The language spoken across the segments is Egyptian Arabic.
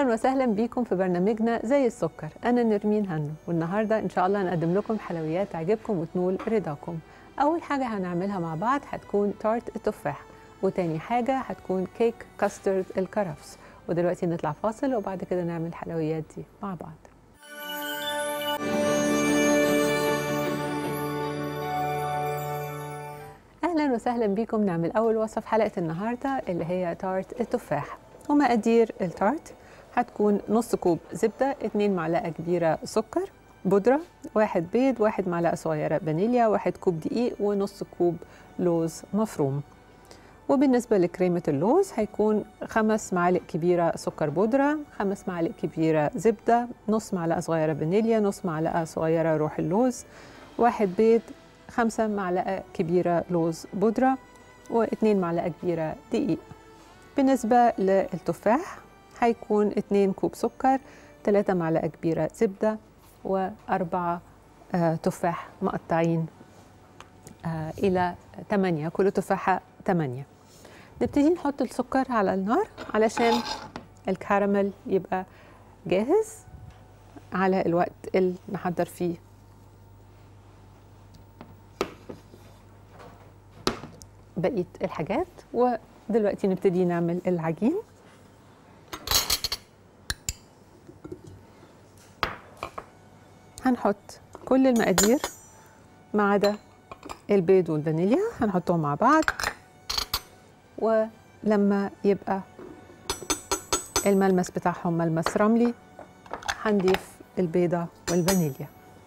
اهلا وسهلا بيكم في برنامجنا زي السكر انا نرمين هنو والنهارده ان شاء الله هنقدم لكم حلويات تعجبكم وتنول رضاكم اول حاجه هنعملها مع بعض هتكون تارت التفاح وتاني حاجه هتكون كيك كاسترد الكرفس ودلوقتي نطلع فاصل وبعد كده نعمل الحلويات دي مع بعض اهلا وسهلا بيكم نعمل اول وصفه في حلقه النهارده اللي هي تارت التفاح ومقادير التارت هتكون نص كوب زبده 2 معلقه كبيره سكر بودره واحد بيض واحد معلقه صغيره فانيليا واحد كوب دقيق ونص كوب لوز مفروم وبالنسبه لكريمه اللوز هيكون خمس معالق كبيره سكر بودره خمس معالق كبيره زبده نص معلقه صغيره فانيليا نص معلقه صغيره روح اللوز واحد بيض خمسة معلقة كبيرة لوز بودرة واثنين معلقة كبيرة دقيق بالنسبة للتفاح هيكون اتنين كوب سكر ثلاثة معلقة كبيرة زبدة وأربعة آه تفاح مقطعين آه إلى تمانية كل تفاحة تمانية نبتدي نحط السكر على النار علشان الكراميل يبقى جاهز على الوقت اللي نحضر فيه بقيه الحاجات ودلوقتي نبتدي نعمل العجين هنحط كل المقادير ما عدا البيض والفانيليا هنحطهم مع بعض ولما يبقى الملمس بتاعهم ملمس رملي هنضيف البيضة والفانيليا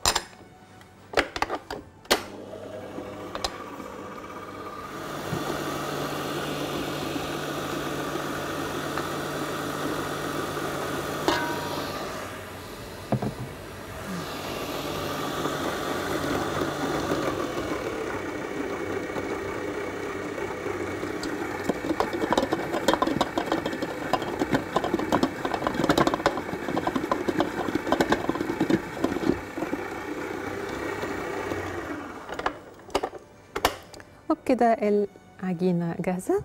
وبكده العجينة جاهزة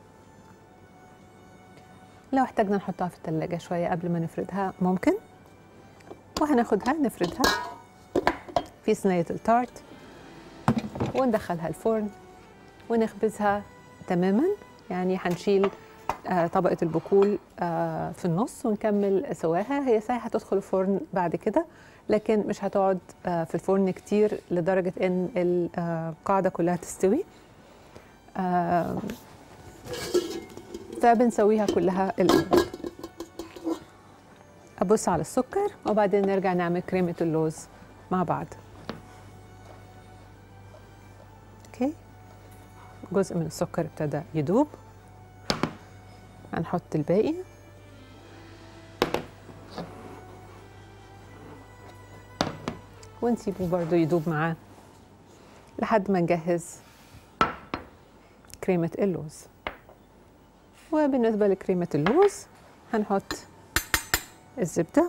لو احتاجنا نحطها في التلاجة شوية قبل ما نفردها ممكن وهناخدها نفردها في صينية التارت وندخلها الفرن ونخبزها تماما يعني هنشيل آه طبقة البقول آه في النص ونكمل سواها هي صحيح هتدخل الفرن بعد كده لكن مش هتقعد آه في الفرن كتير لدرجة ان القاعدة كلها تستوي آه فبنسويها كلها الأول أبص على السكر وبعدين نرجع نعمل كريمة اللوز مع بعض أوكي جزء من السكر ابتدى يدوب هنحط الباقي ونسيبه برضو يدوب معاه لحد ما نجهز كريمة اللوز وبالنسبة لكريمة اللوز هنحط الزبدة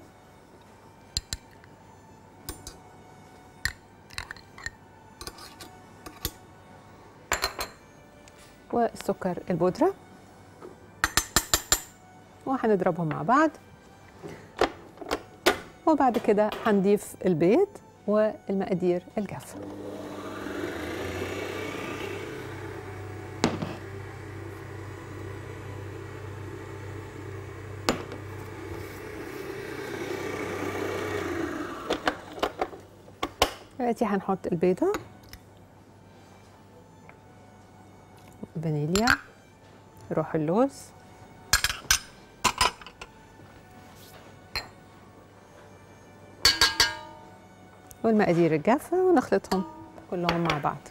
والسكر البودرة وهنضربهم مع بعض وبعد كده هنضيف البيض والمقادير الجافة دلوقتي هنحط البيضة فانيليا روح اللوز والمقادير الجافة ونخلطهم كلهم مع بعض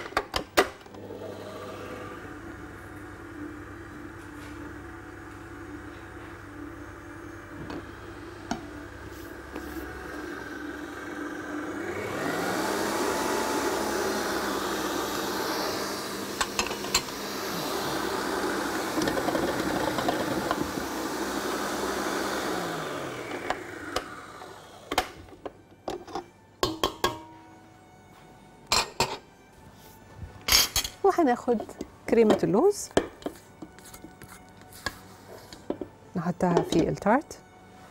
وهناخد كريمة اللوز نحطها في التارت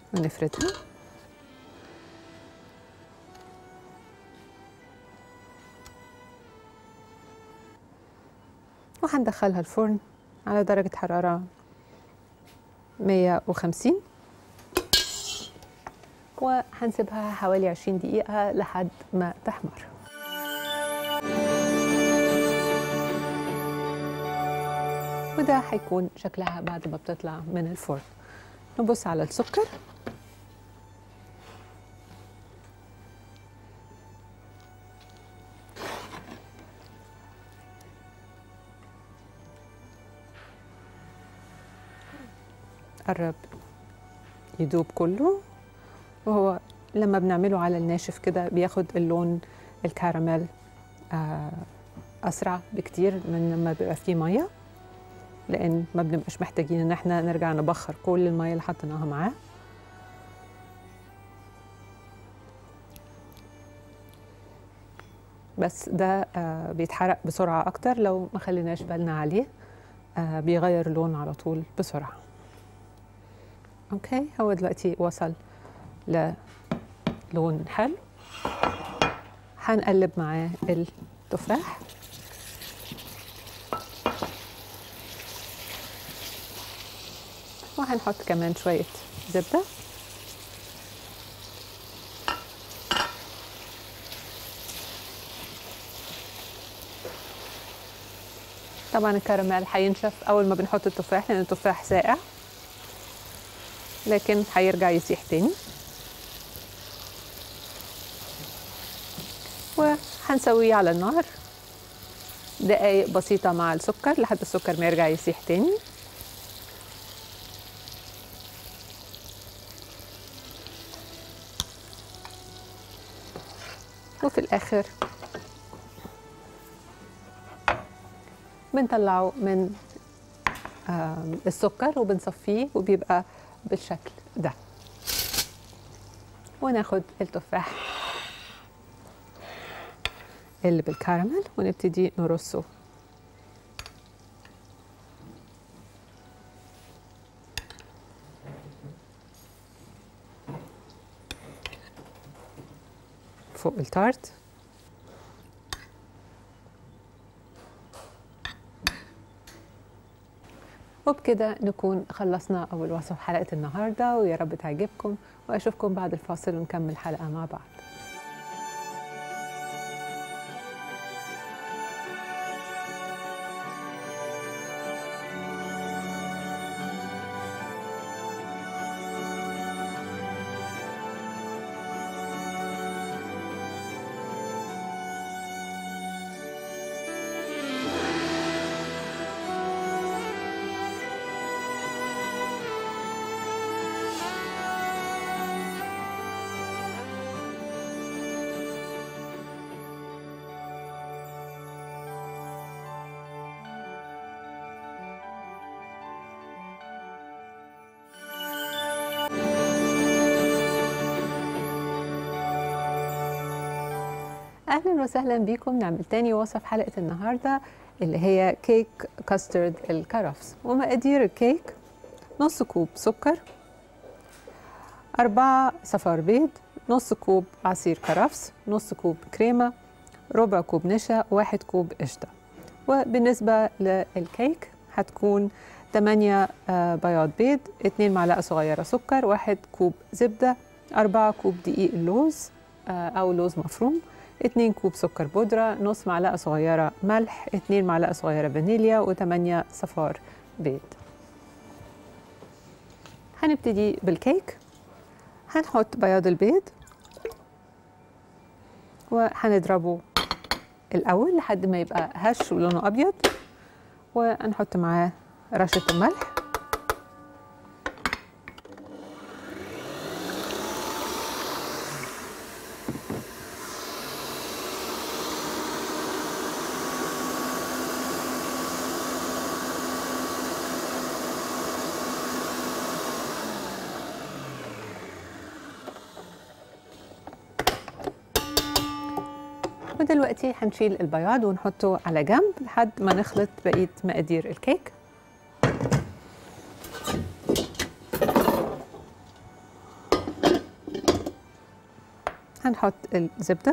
ونفردها وهندخلها الفرن على درجة حرارة 150 وهنسيبها حوالي 20 دقيقة لحد ما تحمر وده هيكون شكلها بعد ما بتطلع من الفرن نبص على السكر قرب يدوب كله وهو لما بنعمله على الناشف كده بياخد اللون الكراميل آه، أسرع بكتير من لما بيبقى فيه مية لأن ما بنبقاش محتاجين إن احنا نرجع نبخر كل المية اللي حطيناها معاه بس ده آه، بيتحرق بسرعة أكتر لو ما خليناش بالنا عليه آه، بيغير لون على طول بسرعة اوكي هو دلوقتي وصل للون حلو هنقلب معاه التفاح وهنحط كمان شوية زبدة طبعا الكراميل هينشف اول ما بنحط التفاح لان التفاح ساقع لكن هيرجع يسيح تاني وهنسويه على النار دقايق بسيطة مع السكر لحد السكر ما يرجع يسيح تاني وفي الآخر بنطلعه من آم، السكر وبنصفيه وبيبقى بالشكل ده وناخد التفاح اللي بالكراميل ونبتدي نرصه فوق التارت وبكده نكون خلصنا أول وصفة في حلقة النهاردة ويا رب تعجبكم وأشوفكم بعد الفاصل ونكمل الحلقة مع بعض اهلا وسهلا بيكم نعمل تاني وصفه في حلقه النهارده اللي هي كيك كاسترد الكرفس ومقادير الكيك نص كوب سكر أربعة صفار بيض نص كوب عصير كرفس نص كوب كريمة ربع كوب نشا واحد كوب قشطة وبالنسبة للكيك هتكون 8 آه، بياض بيض 2 معلقة صغيرة سكر واحد كوب زبدة 4 كوب دقيق اللوز آه، أو لوز مفروم 2 كوب سكر بودرة نص معلقة صغيرة ملح 2 معلقة صغيرة فانيليا و8 صفار بيض هنبتدي بالكيك هنحط بياض البيض وهنضربه الأول لحد ما يبقى هش ولونه أبيض وهنحط معاه رشة الملح ودلوقتي هنشيل البياض ونحطه على جنب لحد ما نخلط بقية مقادير الكيك هنحط الزبدة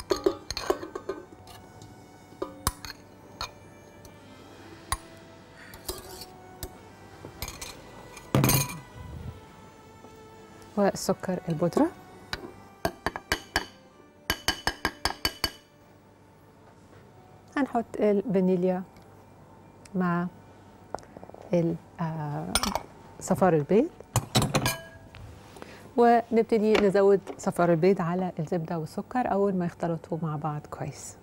والسكر البودرة هنحط الفانيليا مع ال- آه، صفار البيض ونبتدي نزود صفار البيض على الزبدة والسكر أول ما يختلطوا مع بعض كويس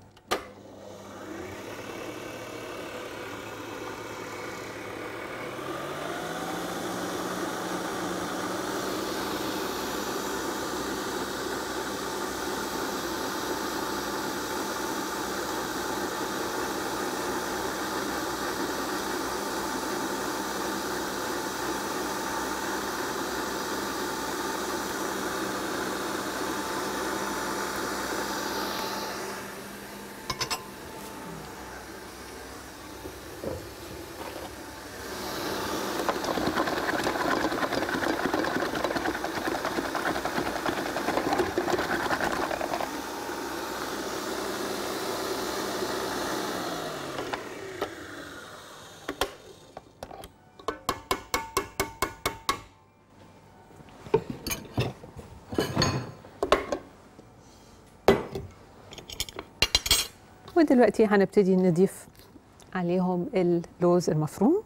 ودلوقتي هنبتدي نضيف عليهم اللوز المفروم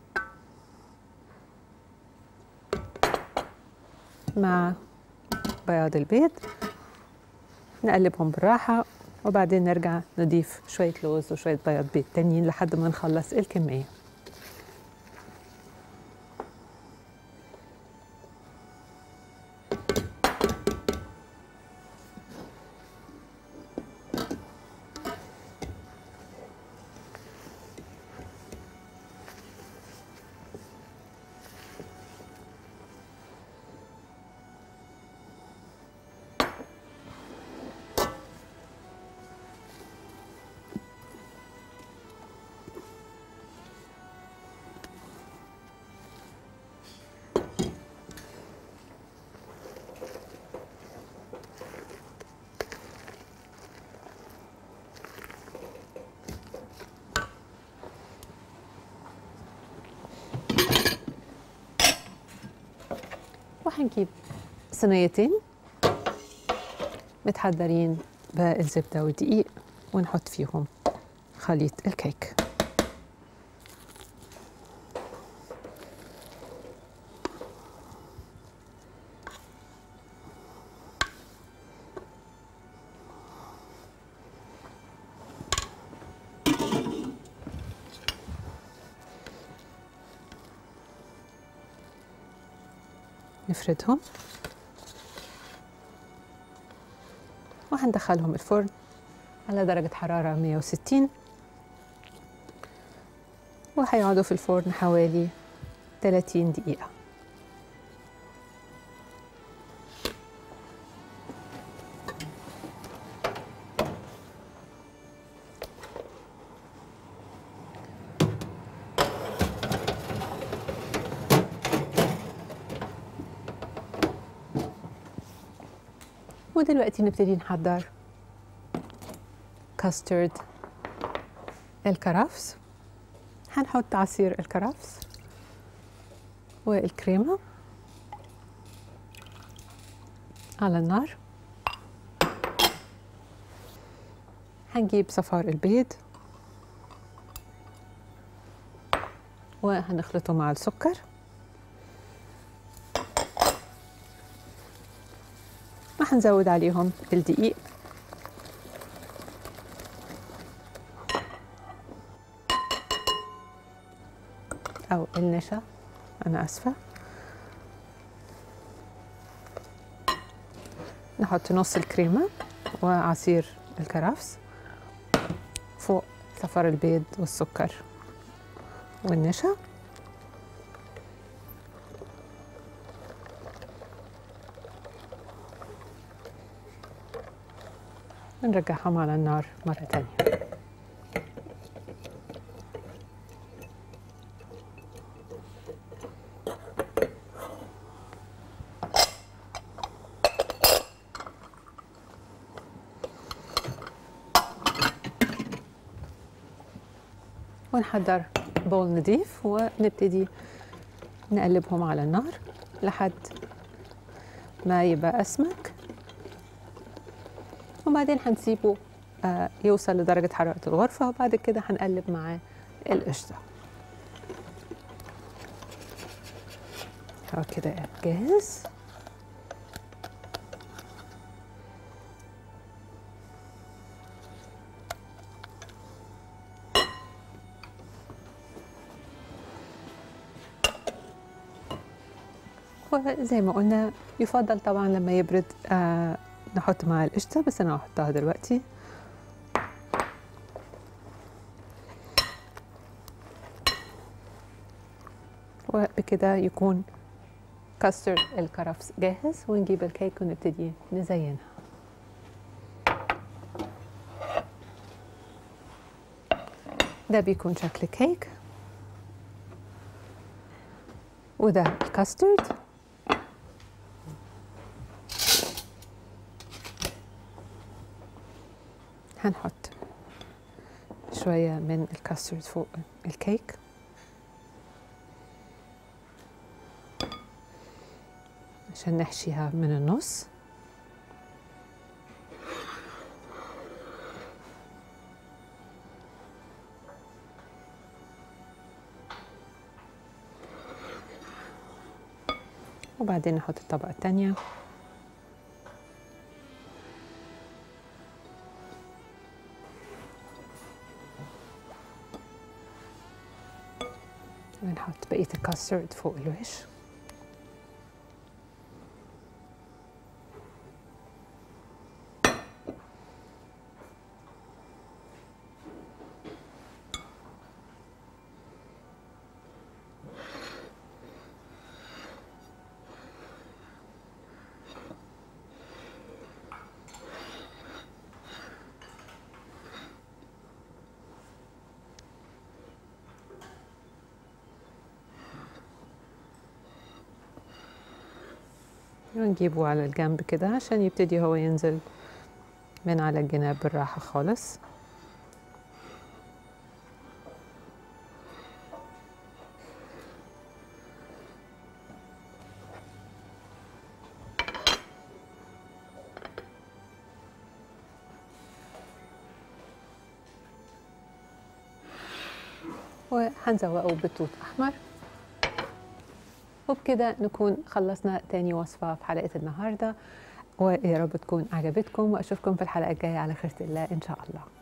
مع بياض البيض نقلبهم بالراحة وبعدين نرجع نضيف شوية لوز وشوية بياض بيض تانيين لحد ما نخلص الكمية وهنجيب صينيتين متحضرين بالزبدة والدقيق ونحط فيهم خليط الكيك نفردهم وهندخلهم الفرن على درجة حرارة 160 وهيقعدوا في الفرن حوالي 30 دقيقة ودلوقتي نبتدي نحضر كاسترد الكرفس هنحط عصير الكرفس والكريمة على النار هنجيب صفار البيض وهنخلطه مع السكر وهنزود عليهم الدقيق أو النشا أنا آسفة نحط نص الكريمة وعصير الكرفس فوق صفار البيض والسكر والنشا ونرجعهم على النار مرة تانية ونحضر بول نضيف ونبتدي نقلبهم على النار لحد ما يبقى أسمك وبعدين هنسيبه آه، يوصل لدرجة حرارة الغرفة وبعد كده هنقلب معاه القشطة هو كده جاهز وزي ما قلنا يفضل طبعا لما يبرد آه نحط معاه القشطة بس أنا هحطها دلوقتي وبكده يكون كاسترد الكرفس جاهز ونجيب الكيك ونبتدي نزينها ده بيكون شكل كيك وده الكاسترد هنحط شوية من الكاسترد فوق الكيك عشان نحشيها من النص وبعدين نحط الطبقة التانية ونحط بقية الكاسترد فوق الوش ونجيبه على الجنب كده عشان يبتدي هو ينزل من على الجناب بالراحة خالص وهنزوقه بتوت أحمر وبكده نكون خلصنا تاني وصفة في حلقة النهاردة ويا رب تكون عجبتكم وأشوفكم في الحلقة الجاية على خيرة الله إن شاء الله